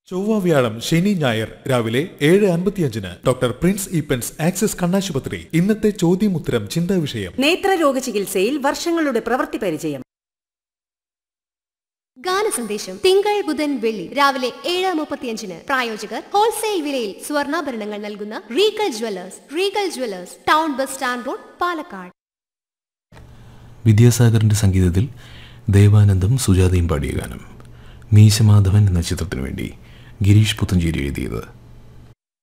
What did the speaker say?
ചൊവ്വ വ്യാഴം ശനി ഞായർ രാവിലെ ഏഴ് അൻപത്തിയഞ്ചിന് ഡോക്ടർ പ്രിൻസ് ഈപ്പൻസ് ആക്സിസ് കണ്ണാശുപത്രി ഇന്നത്തെ ചോദ്യമുത്തരം ചിന്താ വിഷയം നേത്രരോഗ ചികിത്സയിൽ വർഷങ്ങളുടെ പ്രവൃത്തി പരിചയം ഗാന സന്ദേശം തിങ്കൾ ബുധൻ വെള്ളി രാവിലെ ഏഴ് മുപ്പത്തിയഞ്ചിന് പ്രായോജകർ ഹോൾസെയിൽ വിലയിൽ സ്വർണ്ണാഭരണങ്ങൾ നൽകുന്ന Regal Jewellers Regal Jewellers town bus stand road Palakkad വിദ്യാസാഗറിന്റെ സംഗീതത്തിൽ ദേവാനന്ദം സുജാതയും പാടിയ ഗാനം മീശമാധവൻ എന്ന ചിത്രത്തിനു വേണ്ടി ഗിരീഷ് പുത്തഞ്ചേരി എഴുതിയത്